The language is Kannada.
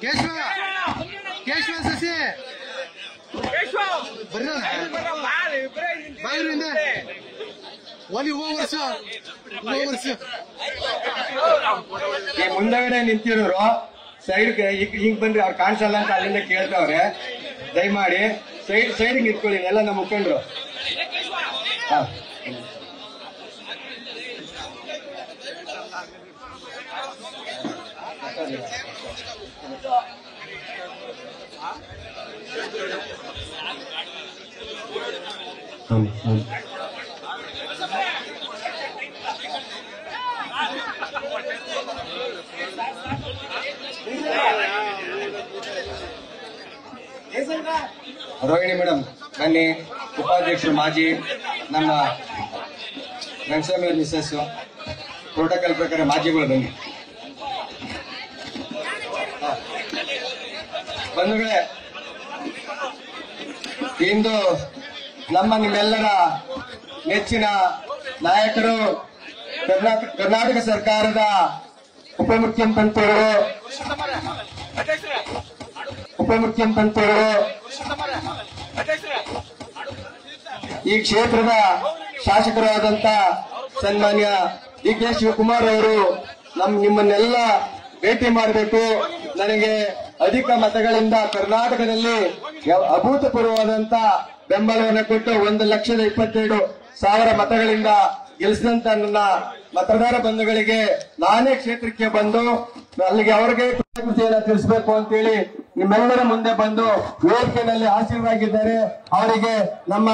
ಕೇಶವ ಕೇಶವ ಸಸಿ ಬರ್ರ ಬಾಗಿಲಿಂದ ಒಲಿ ಹೂವು ವರ್ಷ ಹೂವು ವರ್ಷ ಈ ಮುಂದಗಡೆ ನಿಂತಿರೋರು ಸೈಡ್ ಹಿಂಗ್ ಬಂದ್ರೆ ಅವ್ರು ಕಾಣಿಸಲ್ಲ ಅಂತ ಅಲ್ಲಿಂದ ಕೇಳ್ತಾವ್ರೆ ದಯಮಾಡಿ ಸೈಡ್ ಸೈಡ್ ನಿಂತ್ಕೊಳ್ಳಿ ಎಲ್ಲ ನಮ್ಮ ಮುಖಂಡ್ರು ಹಾ. ಹ್ಮ್, ಹ್ಮ್. ರೋಹಿಣಿ ಮೇಡಮ್ ಬನ್ನಿ ಉಪಾಧ್ಯಕ್ಷರು ಮಾಜಿ ನಮ್ಮ ರಂಗಸ್ವಾಮಿ ಅವ್ರ ಮಿಸ್ಸಸ್ ಪ್ರೋಟೋಕಾಲ್ ಪ್ರಕಾರ ಮಾಜಿಗಳು ಬನ್ನಿ ಹಾ. ಬಂಧುಗಳೇ ಇಂದು ನಮ್ಮ ನಿಮ್ಮೆಲ್ಲರ ನೆಚ್ಚಿನ ನಾಯಕರು ಕರ್ನಾಟಕ ಕರ್ನಾಟಕ ಸರ್ಕಾರದ ಉಪಮುಖ್ಯಮಂತ್ರಿಗಳು ಉಪಮುಖ್ಯಮಂತ್ರಿಗಳು ಈ ಕ್ಷೇತ್ರದ ಶಾಸಕರಾದಂತ ಸನ್ಮಾನ್ಯ ಡಿ ಕೆ ಶಿವಕುಮಾರ್ ಅವರು ನಮ್ ನಿಮ್ಮನ್ನೆಲ್ಲ ಭೇಟಿ ಮಾಡಬೇಕು ನನಗೆ ಅಧಿಕ ಮತಗಳಿಂದ ಕರ್ನಾಟಕದಲ್ಲಿ ಯ- ಅಭೂತಪೂರ್ವವಾದಂತ ಬೆಂಬಲವನ್ನು ಕೊಟ್ಟು ಒಂದು ಲಕ್ಷದ ಇಪ್ಪತ್ತೆರಡು ಸಾವಿರ ಮತಗಳಿಂದ ಗೆಲ್ಲಿಸಿದಂತ ನನ್ನ ಮತದಾರ ಬಂಧುಗಳಿಗೆ ನಾನೇ ಕ್ಷೇತ್ರಕ್ಕೆ ಬಂದು ಅಲ್ಲಿಗೆ ಅವರಿಗೆ ಕೃತಜ್ಞತೆಯನ್ನು ತಿಳಿಸಬೇಕು ಅಂತೇಳಿ ನಿಮ್ಮೆಲ್ಲರ ಮುಂದೆ ಬಂದು ವೇದಿಕೆಯಲ್ಲಿ ಆಶೀರ್ವಾಗಿದ್ದಾರೆ ಅವರಿಗೆ ನಮ್ಮ